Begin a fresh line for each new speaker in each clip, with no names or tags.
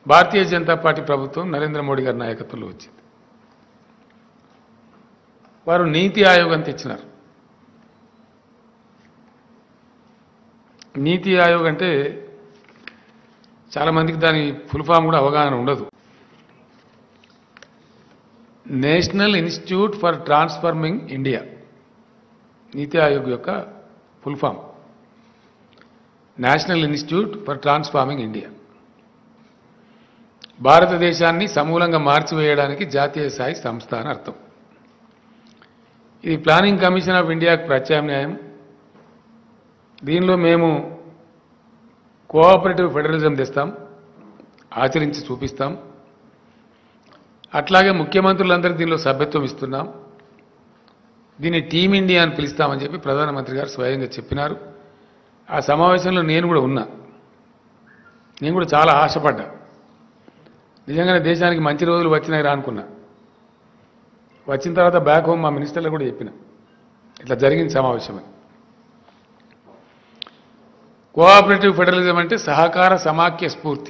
భారతీయ Janata party ప్రభుత్వం నరేంద్ర మోడీ గారి నాయకత్వంలో వచ్చింది వారు నీతి ఆయోగ్ అని తెచ్చినారు నీతి ఆయోగ్ అంటే చాలామందికి దాని ఫుల్ ఫామ్ కూడా అవగాహన ఉండదు National Institute for Transforming India Niti Aayog యొక్క full form National Institute for Transforming India భారతదేశాన్ని సమూలంగా మార్చివేయడానికి జాతీయ స్థాయి సంస్థ అని అర్థం ఇది ప్లానింగ్ కమిషన్ ఆఫ్ ఇండియాకు ప్రత్యామ్నాయం దీనిలో మేము కోఆపరేటివ్ ఫెడరలిజం తెస్తాం ఆచరించి చూపిస్తాం అట్లాగే ముఖ్యమంత్రులందరికీ దీనిలో సభ్యత్వం ఇస్తున్నాం దీన్ని టీమ్ ఇండియా అని పిలుస్తామని చెప్పి ప్రధానమంత్రి గారు స్వయంగా చెప్పినారు ఆ సమావేశంలో నేను కూడా ఉన్నా నేను కూడా చాలా ఆశపడ్డా నిజంగానే దేశానికి మంచి రోజులు వచ్చినాయి రా అనుకున్నా వచ్చిన తర్వాత బ్యాక్ హోమ్ మా మినిస్టర్లు కూడా చెప్పిన ఇట్లా జరిగింది సమావేశం అని కోఆపరేటివ్ ఫెడరలిజం అంటే సహకార సమాఖ్య స్ఫూర్తి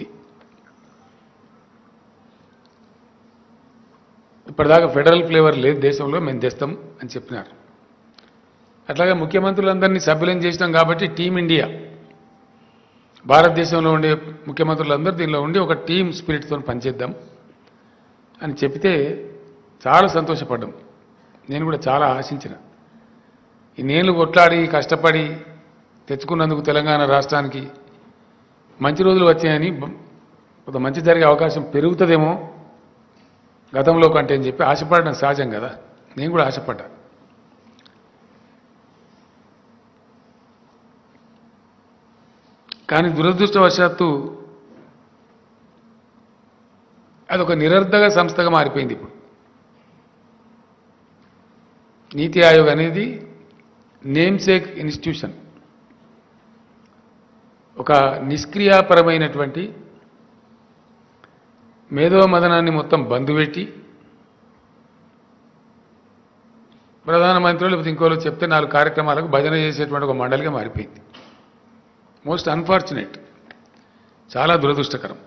ఇప్పటిదాకా ఫెడరల్ ఫ్లేవర్ లేదు దేశంలో మేము తెస్తాం అని చెప్పినారు అట్లాగే ముఖ్యమంత్రులందరినీ సభ్యులను చేసినాం కాబట్టి టీమ్ ఇండియా భారతదేశంలో ఉండే ముఖ్యమంత్రులందరూ దీనిలో ఉండి ఒక టీమ్ స్పిరిట్తో పనిచేద్దాం అని చెప్తే చాలా సంతోషపడ్డాం నేను కూడా చాలా ఆశించిన ఈ నేను కొట్లాడి కష్టపడి తెచ్చుకున్నందుకు తెలంగాణ రాష్ట్రానికి మంచి రోజులు వచ్చాయని బ- కొంత మంచి జరిగే అవకాశం పెరుగుతుందేమో గతంలో కంటే అని చెప్పి ఆశపడడం సహజం కదా నేను కూడా ఆశపడ్డా కానీ దురదృష్టవశాత్తు అదొక నిరర్ధక సంస్థగా మారిపోయింది ఇప్పుడు నీతి ఆయోగ్ అనేది నేమ్సేక్ ఇన్స్టిట్యూషన్ ఒక నిష్క్రియాపరమైనటువంటి మేధో మదనాన్ని మొత్తం బంధుపెట్టి ప్రధానమంత్రులు లేకపోతే ఇంకోలో చెప్తే నాలుగు కార్యక్రమాలకు భజన చేసేటువంటి ఒక మండలిగా మారిపోయింది మోస్ట్ అన్ఫార్చునేట్ చాలా దురదృష్టకరం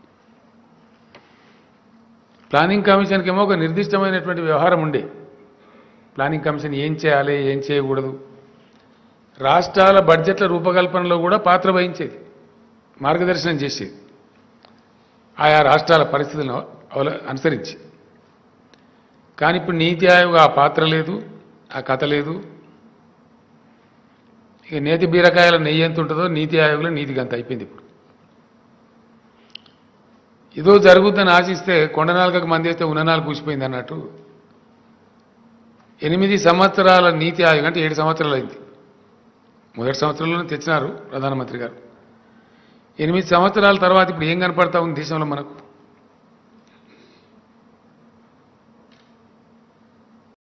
ప్లానింగ్ కమిషన్కి ఏమో ఒక నిర్దిష్టమైనటువంటి వ్యవహారం ఉండే ప్లానింగ్ కమిషన్ ఏం చేయాలి ఏం చేయకూడదు రాష్ట్రాల బడ్జెట్ల రూపకల్పనలో కూడా పాత్ర వహించేది మార్గదర్శనం చేసేది ఆయా రాష్ట్రాల పరిస్థితులను అవల అనుసరించి కానీ ఇప్పుడు నీతి ఆయోగ్ ఆ పాత్ర లేదు ఆ కథ లేదు ఇక నేతి బీరకాయల నెయ్యి ఎంత ఉంటుందో నీతి ఆయోగ్లో నీతి గంత అయిపోయింది ఇప్పుడు ఏదో జరుగుద్దని ఆశిస్తే కొండ నాలుగకు మంది అయితే ఉన్న నాలుగు కూసిపోయింది అన్నట్టు ఎనిమిది సంవత్సరాల నీతి ఆయోగ్ అంటే ఏడు సంవత్సరాలు అయింది మొదటి సంవత్సరంలోనే తెచ్చినారు ప్రధానమంత్రి గారు ఎనిమిది సంవత్సరాల తర్వాత ఇప్పుడు ఏం కనపడతా ఉంది దేశంలో మనకు